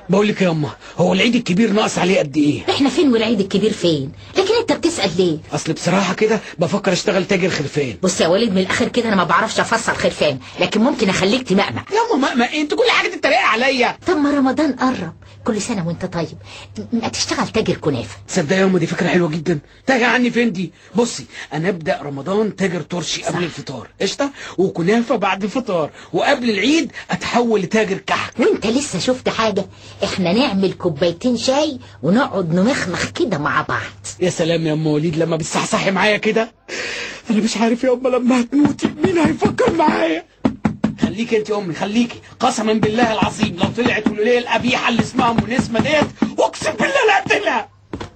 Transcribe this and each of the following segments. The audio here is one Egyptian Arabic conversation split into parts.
بقول لك يا يما هو العيد الكبير ناقص عليه قد ايه احنا فين والعيد الكبير فين لكن انت بتسأل ليه اصل بصراحه كده بفكر اشتغل تاجر خرفان بص يا وليد من الاخر كده انا ما بعرفش افسر خرفان لكن ممكن اخليك تمقمع يا ماما ما انت كل حاجه تتريق عليا طب ما رمضان قرب كل سنة وانت طيب ما تشتغل تاجر كنافة تصدق يا ماما دي فكره حلوه جدا تاجر عني فين دي بصي انا ابدا رمضان تاجر ترشي قبل الفطار قشطه وكنافه بعد الفطار وقبل العيد اتحول لتاجر كحك وانت لسه شفت حاجة احنا نعمل كوبايتين شاي ونقعد نمخمخ كده مع بعض يا سلام يا ام وليد لما بتصحصحي معايا كده انا مش عارف يا ام لما هتموتي مين هيفكر معايا خليكي انت يا امي خليكي قسما بالله العظيم لو طلعت الوليه القبيحه اللي اسمها ام نسمه ديت اقسم بالله لا اقتلها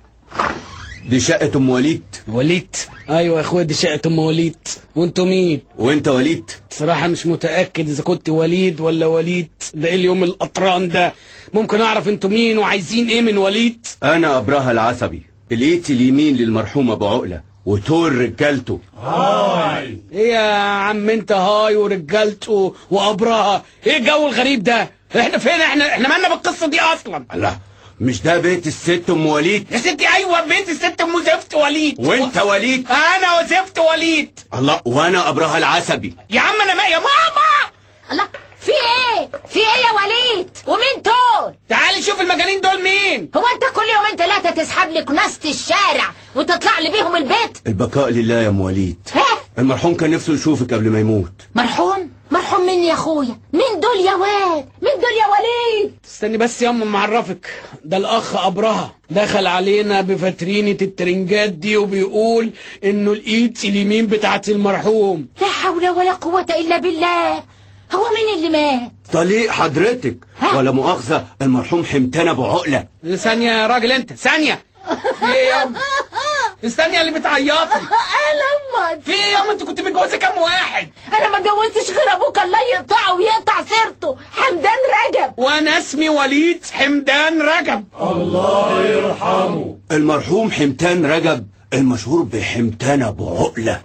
دي شقة ام وليد وليد ايوه يا اخويا دي شقه ام وليد وانتوا مين وانت وليد بصراحه مش متاكد اذا كنت وليد ولا وليد ده ايه اليوم القطران ده ممكن اعرف انتوا مين وعايزين ايه من وليد انا ابراها العصبي الايد اليمين للمرحوم ابو عقلة وتور رجالته ايه يا عم انت هاي ورجالته وابراها ايه الجو الغريب ده احنا فين احنا احنا مالنا بالقصه دي اصلا الله مش ده بيت الست ام وليد يا ستي ايوه بنت الست ام زفت وليد وانت وليد انا وزفت وليد الله وانا ابراها العصبي يا عم انا ما يا ماما الله في ايه في ايه يا وليد ومين دول تعالي شوف المجانين دول مين هو انت كل يومين ثلاثة تسحب لي كناسة الشارع وتطلع لي بيهم البيت البقاء لله يا ام وليد ها المرحوم كان نفسه يشوفك قبل ما يموت مرحوم مرحوم مين يا اخويا مين دول يا واد مين دول يا وليد استني بس يا ام معرفك ده الاخ ابرهه دخل علينا بفترينة الترنجات دي وبيقول انه الايد اليمين بتاعت المرحوم لا حول ولا قوة الا بالله هو مين اللي مات طليق حضرتك ها؟ ولا مؤاخذة المرحوم حمتان ابو عقلة ثانية يا راجل انت ثانية في ايه يا ام استني اللي بتعيطي انا في ايه يا ام انت كنت متجوزة كام واحد انا ما اتجوزتش غير ابوك الله يقطعه ويقطع سيرته حمدان رجب وانا اسمي وليد حمدان رجب المرحوم حمتان رجب المشهور بحمتان ابو عقلة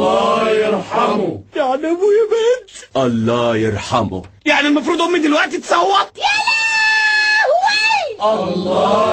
يعني ابويا مات الله يرحمه يعني المفروض امي دلوقتي تصوت يا لهوي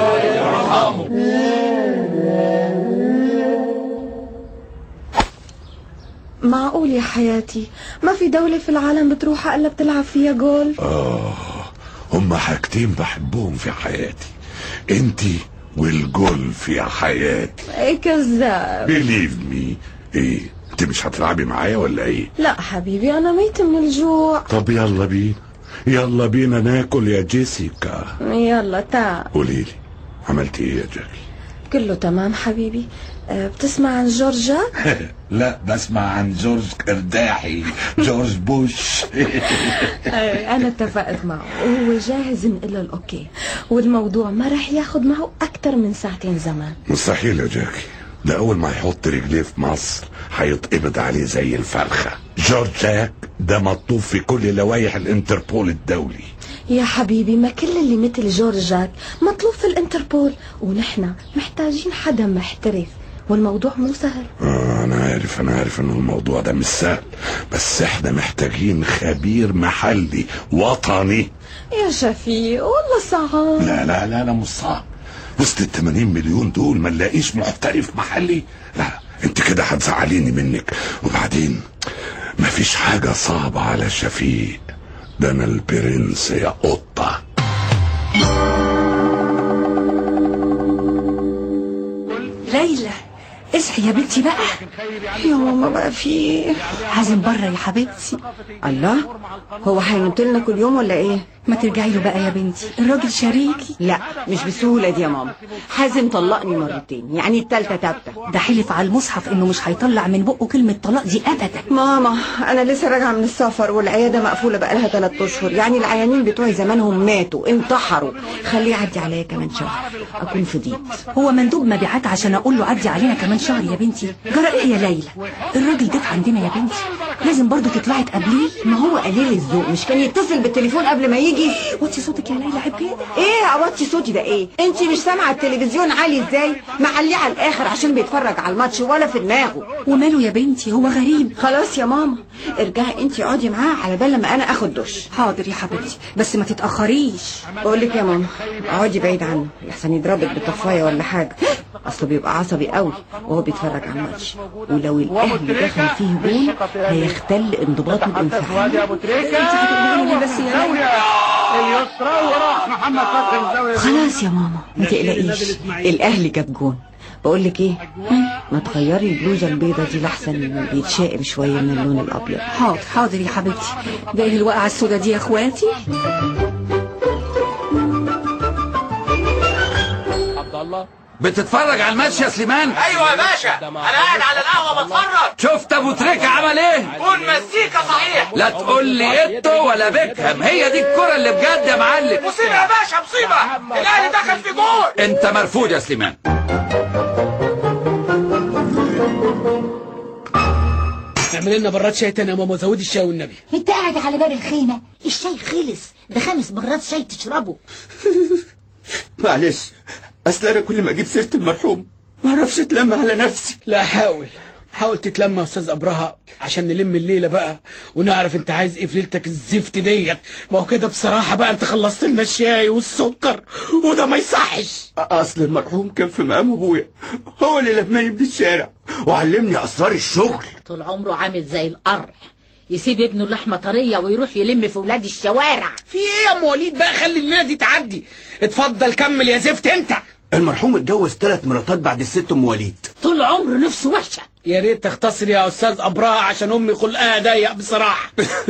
معقول يا حياتي ما في دولة في العالم بتروحها إلا بتلعب فيها جولف هما حاجتين بحبهم في حياتي انتي والجولف يا حياتي ايه كذاب بليف مي ايه انت مش هتلعبي معايا ولا ايه لا حبيبي أنا ميتة من الجوع طب يلا بينا يلا بينا ناكل يا جيسيكا يلا تعال قوليلي عملتي ايه يا جاكي كله تمام حبيبي أه بتسمع عن جورجا لا بسمع عن جورج كرداحي جورج بوش أه أنا اتفقت معه وهو جاهز نقول الأوكي والموضوع ما رح ياخد معه أكتر من ساعتين زمان مستحيل يا جاكي ده اول ما يحط رجليه في مصر هيتقبض عليه زي الفرخه جورج جاك ده مطلوب في كل لوائح الانتربول الدولي يا حبيبي ما كل اللي مثل جورجاك مطلوب في الانتربول ونحن محتاجين حدا محترف والموضوع مو سهل آه انا عارف انا عارف ان الموضوع ده مش سهل بس احنا محتاجين خبير محلي وطني يا شفيق والله صعب لا لا لا لا مش صعب وسط ال 80 مليون دول ما نلاقيش محترف محلي لا انت كده هتزعليني منك وبعدين مفيش حاجة صعبة على شفيق ده انا البرنس يا قطة ليلى اصحي يا بنتي بقى يا ماما بقى في ايه حازم بره يا حبيبتي الله هو هينط لنا كل يوم ولا ايه ما ترجعي له بقى يا بنتي الراجل شريكي لا مش بالسهوله دي يا ماما حازم طلقني مرتين يعني التالتة تابتة ده حلف على المصحف انه مش هيطلع من بقه كلمة طلاق دي ابدا ماما انا لسه راجعه من السفر والعياده مقفوله بقالها ثلاث اشهر يعني العيانين بتوعي زمانهم ماتوا انتحروا خليه يعدي عليا كمان شهر اكون فضيت هو مندوب مبيعات عشان اقول له عدي علينا كمان شهر يا بنتي جرى ايه يا ليلى الراجل ضيف عندنا يا بنتي لازم برضو تطلعي تقابليه ما هو قليل الذوق مش كان يتصل بالتليفون قبل ما يجي وطي صوتك يا ليلى عيب كده ايه عوضتي صوتي ده ايه انت مش سامعه التلفزيون عالي ازاي معليه على الاخر عشان بيتفرج على الماتش ولا في دماغه وماله يا بنتي هو غريب خلاص يا ماما ارجعي انت اقعدي معاه على بال لما انا اخد دش حاضر يا حبيبتي بس ما تتأخريش بقول لك يا ماما اقعدي بعيد عنه لحسن يضربك بطفايه ولا حاجه اصله بيبقى عصبي قوي وهو بيتفرج على الماتش ولو الاهلي دخل فيه جول هيختل انضباطه الانفعالي بس يا ليلى اليسرى وراح محمد فتحي الزاويه خلاص يا ماما ما تقلقيش الاهلي جاب جون بقول لك ايه ما تغيري البلوزه البيضه دي لحسن بيتشائم شويه من اللون الابيض حاضر حاضر يا حبيبتي ده ايه الوقعة السودا دي يا اخواتي عبد الله بتتفرج على الماتش يا سليمان ايوه يا باشا انا قاعد على القهوه بتفرج شفت ابو تريكة عمل ايه قول مزيكا صحيح لا تقول لي ايتو ولا بيكهام هي دي الكرة اللي بجد يا معلم مصيبه يا باشا مصيبه الاهلي دخل في جول انت مرفوض يا سليمان اعمل لنا براد شاي تاني يا ماما زودي الشاي والنبي انت قاعد على باب الخيمة الشاي خلص ده خمس مرات شاي تشربه معلش اصل انا كل ما اجيب سيرة المرحوم ما اعرفش اتلم على نفسي لا حاول حاول تتلم يا استاذ ابرهة عشان نلم الليله بقى ونعرف انت عايز ايه في ليلتك الزفت ديت ما هو كده بصراحه بقى انت خلصت لنا الشاي والسكر وده ما يصحش اصل المرحوم كان في مقام ابويا هو اللي لماني من الشارع وعلمني اسرار الشغل طول عمره عامل زي القرع يسيب ابنه اللحمة طرية ويروح يلم في ولاد الشوارع في ايه يا ام وليد بقى خلي الليله دي تعدي اتفضل كمل يا زفت انت المرحوم اتجوز ثلاث مراتات بعد الست ام وليد طول عمره نفسه وحشة يا ريت تختصر يا استاذ ابرهة عشان امي خلقها ضيق بصراحه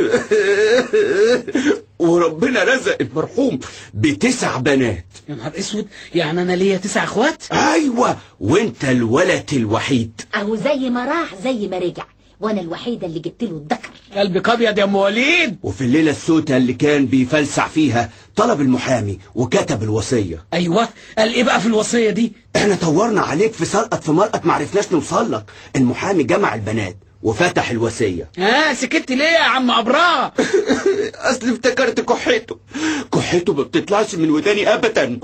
وربنا رزق المرحوم بتسع بنات يا نهار اسود يعني انا ليا تسع اخوات ايوه وانت الولد الوحيد اهو زي ما راح زي ما رجع وانا الوحيدة اللي جبت له الذكر قلبك ابيض يا ام وليد وفي الليله السوداء اللي كان بيفلسع فيها طلب المحامي وكتب الوصيه ايوه قال ايه بقى في الوصيه دي احنا طورنا عليك في سلقط في مرقط معرفناش نوصل لك المحامي جمع البنات وفتح الوصيه ها سكت ليه يا عم ابرهة اصل افتكرت كحيته كحيته ما بتطلعش من وداني ابدا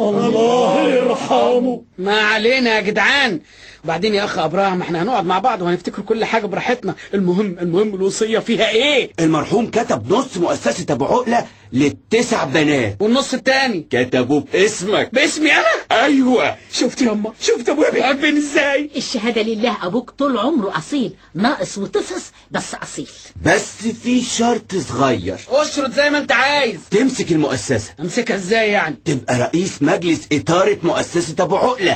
ما علينا يا جدعان وبعدين يا اخ ابراهيم ما احنا هنقعد مع بعض وهنفتكر كل حاجه براحتنا المهم المهم الوصيه فيها ايه المرحوم كتب نص مؤسسه ابو عقله للتسع بنات والنص التاني كتبوا باسمك باسمي انا ايوه شفت يا اما شفت ابويا بيحبني ازاي الشهادة لله ابوك طول عمره اصيل ناقص وطفص بس اصيل بس في شرط صغير اشرط زي ما انت عايز تمسك المؤسسه امسكها ازاي يعني تبقى رئيس مجلس اداره مؤسسه ابو عقله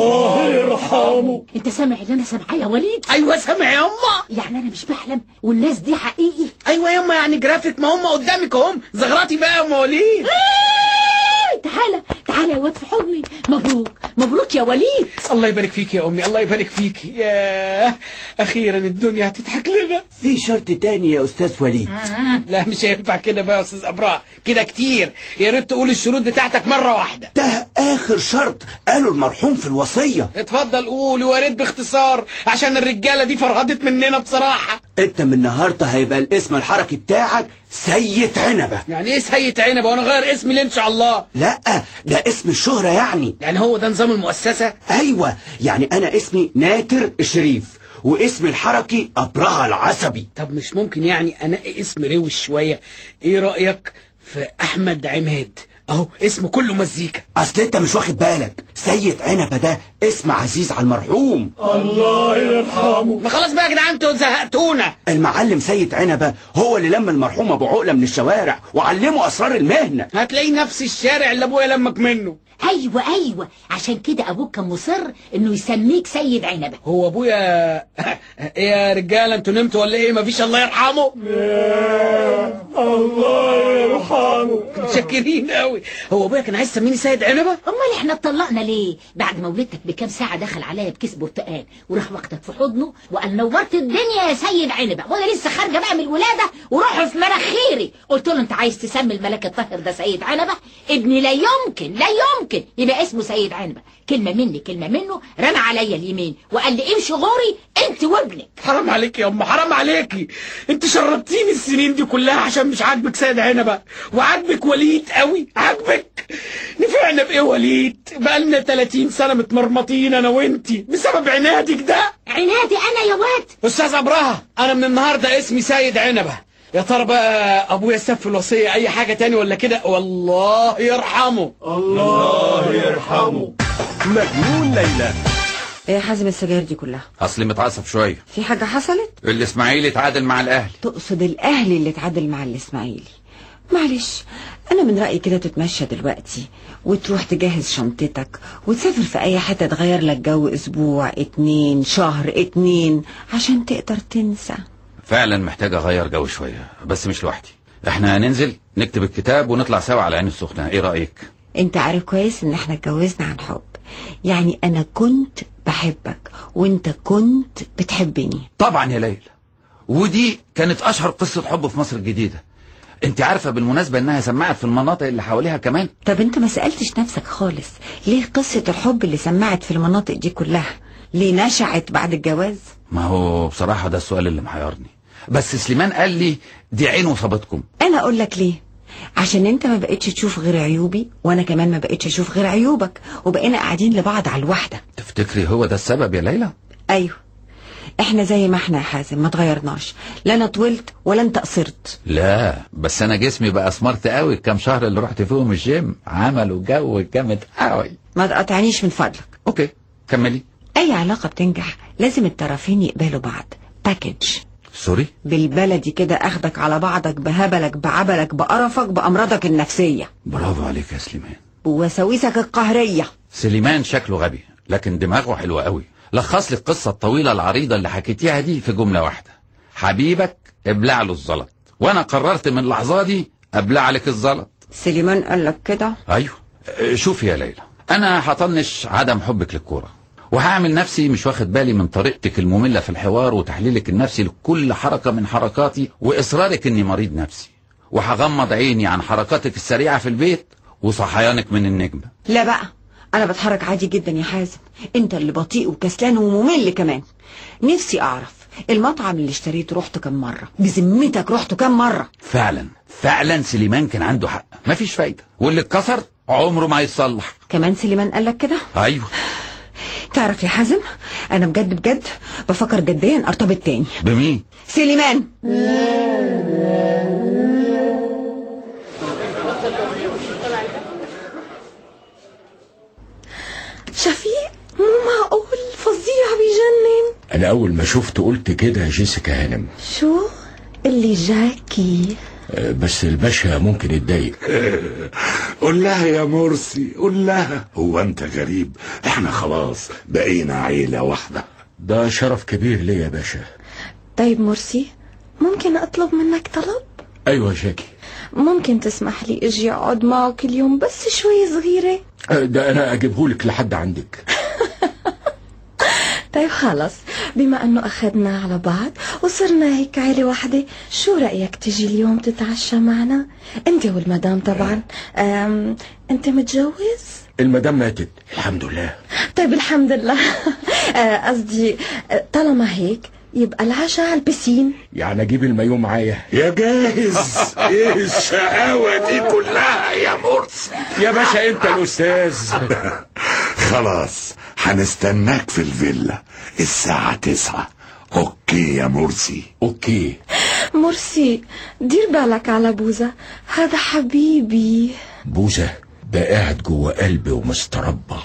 انت سامع اللي انا سامعاه يا وليد ايوه سامع يا اما يعني انا مش بحلم والناس دي حقيقي ايوه يا اما يعني جرافيك ما هم قدامك اهم زغراتي بقى يا ام وليد آه، تعالى تعالى يا واد في حضني مبروك مبروك يا وليد الله يبارك فيك يا امي الله يبارك فيك يا اخيرا الدنيا هتضحك لنا في شرط تاني يا استاذ وليد لا مش هينفع كده بقى يا استاذ ابراهيم كده كتير يا ريت تقول الشروط بتاعتك مره واحده ده اخر شرط قاله المرحوم في الوصيه اتفضل قول ويا ريت باختصار عشان الرجاله دي فرهدت مننا بصراحه انت من النهارده هيبقى الاسم الحركي بتاعك سيد عنبه يعني ايه سيد عنب وانا غير اسمي ليه ان شاء الله لا ده اسم الشهرة يعني يعني هو ده نظام المؤسسه ايوه يعني انا اسمي ناتر الشريف واسم الحركي ابرهة العصبي طب مش ممكن يعني انقي اسم روش شويه ايه رايك في احمد عماد اهو اسمه كله مزيكا اصل انت مش واخد بالك سيد عنبه ده اسم عزيز على المرحوم ما خلاص بقى يا جدعان انتوا زهقتونا المعلم سيد عنبه هو اللي لم المرحوم ابو عقله من الشوارع وعلمه اسرار المهنه هتلاقي نفس الشارع اللي ابويا لمك منه ايوه ايوه عشان كده ابوك كان مصر انه يسميك سيد عنبه هو ابويا ايه يا رجاله انتوا نمتوا ولا ايه مفيش الله يرحمه الله يرحمه متشكرين قوي هو ابويا كان عايز يسميني سيد عنبه امال احنا اتطلقنا ليه بعد ما ولدتك بكام ساعه دخل عليا بكيس برتقال وراح واخدك في حضنه وقال نورت الدنيا يا سيد عنبه وانا لسه خارجه بقى من الولاده وروحه في مناخيري قلت له انت عايز تسمي الملاك الطاهر ده سيد عنبه ابني لا يمكن لا يمكن يبقى اسمه سيد عنبه كلمه مني كلمه منه رمى عليا اليمين وقال لي امشي غوري انت وابنك حرام عليك يا ام حرام عليكي انت شربتيني السنين دي كلها عشان مش عاجبك سيد عنبه وعاجبك وليد وليد قوي عاجبك نفعنا بايه وليد بقالنا 30 سنه متمرمطين انا وانتي بسبب عنادك ده عنادي انا يا واد استاذ ابرهه انا من النهارده اسمي سيد عنبه يا ترى بقى ابويا ساب في الوصيه اي حاجه تاني ولا كده والله يرحمه مجنون ليلى ايه يا حازم السجاير دي كلها اصلي متعصب شويه في حاجة حصلت الاسماعيلي اتعادل مع الاهلي تقصد الاهلي اللي اتعادل مع الاسماعيلي معلش انا من رأيي كده تتمشى دلوقتي وتروح تجهز شنطتك وتسافر في اي حتة تغير لك جو اسبوع اتنين شهر اتنين عشان تقدر تنسى فعلا محتاج اغير جو شويه بس مش لوحدي احنا هننزل نكتب الكتاب ونطلع سوا على عين السخنه ايه رايك انت عارف كويس ان احنا اتجوزنا عن حب يعني انا كنت بحبك وانت كنت بتحبني طبعا يا ليلى ودي كانت اشهر قصه حب في مصر الجديده انت عارفه بالمناسبه انها سمعت في المناطق اللي حواليها كمان طب انت ما سألتش نفسك خالص ليه قصة الحب اللي سمعت في المناطق دي كلها ليه نشعت بعد الجواز ما هو بصراحه ده السؤال اللي محيرني بس سليمان قال لي دي عين وصابتكم انا اقول لك ليه عشان انت ما بقتش تشوف غير عيوبي وانا كمان ما بقتش اشوف غير عيوبك وبقينا قاعدين لبعض على الواحدة تفتكري هو ده السبب يا ليلى ايوه احنا زي ما احنا يا حازم ما تغيرناش لا انا طولت ولا انت قصرت لا بس انا جسمي بقى سمارت قوي الكام شهر اللي رحت فيهم الجيم عملوا جو جامد قوي ما تقطعنيش من فضلك اوكي كملي اي علاقة بتنجح لازم الطرفين يقبلوا بعض باكج سوري بالبلدي كده اخدك على بعضك بهبلك بعبلك بقرفك بامراضك النفسية برافو عليك يا سليمان ووساوسك القهرية سليمان شكله غبي لكن دماغه حلوة قوي لخص لي القصة الطويلة العريضة اللي حكيتيها دي في جملة واحدة حبيبك ابلع له الزلط وانا قررت من اللحظة دي ابلع لك الزلط سليمان قال لك كده ايوه اه، شوفي يا ليلى انا هطنش عدم حبك للكورة وهعمل نفسي مش واخد بالي من طريقتك المملة في الحوار وتحليلك النفسي لكل حركة من حركاتي واصرارك اني مريض نفسي وهغمض عيني عن حركاتك السريعة في البيت وصحيانك من النجمة لا بقى انا بتحرك عادي جدا يا حازم انت اللي بطيء وكسلان وممل كمان نفسي اعرف المطعم اللي اشتريته رحت كم مرة بذمتك رحت كم مرة فعلا فعلا سليمان كان عنده حق مفيش فايدة واللي اتكسر عمره ما يتصلح كمان سليمان قال لك كده ايوه تعرف يا حازم انا بجد بجد بفكر جديا ارتبط تاني بمين سليمان شفيق مو معقول فظيع بجنن انا اول ما شفته قلت كده يا جيسيكا هانم شو اللي جاكي أه، بس الباشا ممكن يتضايق قول لها يا مرسي قول لها هو انت غريب احنا خلاص بقينا عيلة واحدة ده شرف كبير ليا يا باشا طيب مرسي ممكن اطلب منك طلب ايوه يا جاكي ممكن تسمح لي اجي اقعد معك اليوم بس شوي صغيرة أه، ده انا اجيبهولك لحد عندك طيب خلص بما انه اخذنا على بعض وصرنا هيك عيلة واحدة شو رأيك تجي اليوم تتعشى معنا انت والمدام طبعا أم انت متجوز المدام ماتت الحمد لله طيب الحمد لله آه، قصدي آه، طالما هيك يبقى العشاء على البسين يعني اجيب المايو معايا يا جاهز ايه الشقاوة دي كلها يا مرسي يا باشا انت الاستاذ خلاص هنستناك في الفيلا الساعة تسعة اوكي يا مرسي اوكي مرسي دير بالك على بوزة هذا حبيبي بوزة ده قاعد جوه قلبي ومستربع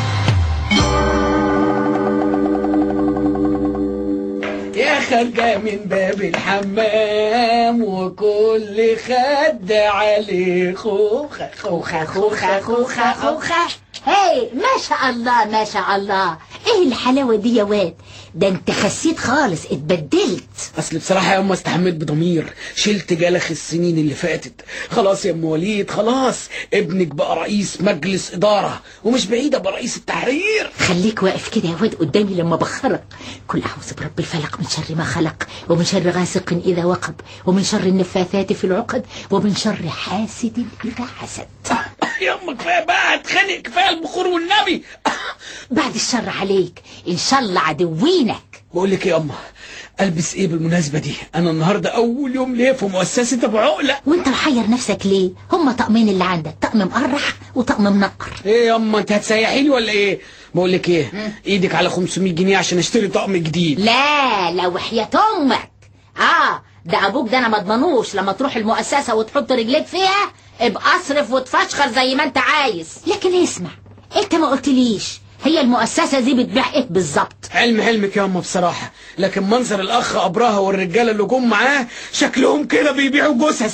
يا خارجة من باب الحمام وكل خد عليه خوخة خوخة خوخة خوخة خوخة هاي ما شاء الله ما شاء الله ايه الحلاوة دي يا واد ده انت خسيت خالص اتبدلت اصل بصراحة يا ام استحملت بضمير شلت جلخ السنين اللي فاتت خلاص يا ام وليد خلاص ابنك بقى رئيس مجلس ادارة ومش بعيد ابقى رئيس التحرير خليك واقف كده يا واد قدامي لما بخرك كل اعوذ برب الفلق من شر ما خلق ومن شر غاسق اذا وقب ومن شر النفاثات في العقد ومن شر حاسد اذا حسد يا ام كفاية بقى اتخانق كفاية البخور والنبي بعد الشر عليك ان شاء الله عدوينك بقول لك يا اما البس ايه بالمناسبه دي انا النهارده اول يوم ليا في مؤسسه ابو عقله وانت محير نفسك ليه هما طقمين اللي عندك طقم مقرح وطقم منقر ايه ياما انت هتسيحيني ولا ايه بقول لك ايه ايدك على 500 جنيه عشان اشتري طقم جديد لا لو وحياة امك اه ده ابوك ده انا ما اضمنوش لما تروح المؤسسة وتحط رجليك فيها ابقى اصرف وتفشخر زي ما انت عايز لكن اسمع انت ما قلتليش هي المؤسسة دي بتبيع ايه بالظبط علم حلمك ياما بصراحه لكن منظر الاخ ابراهه والرجاله اللي جم معاه شكلهم كده بيبيعوا جثث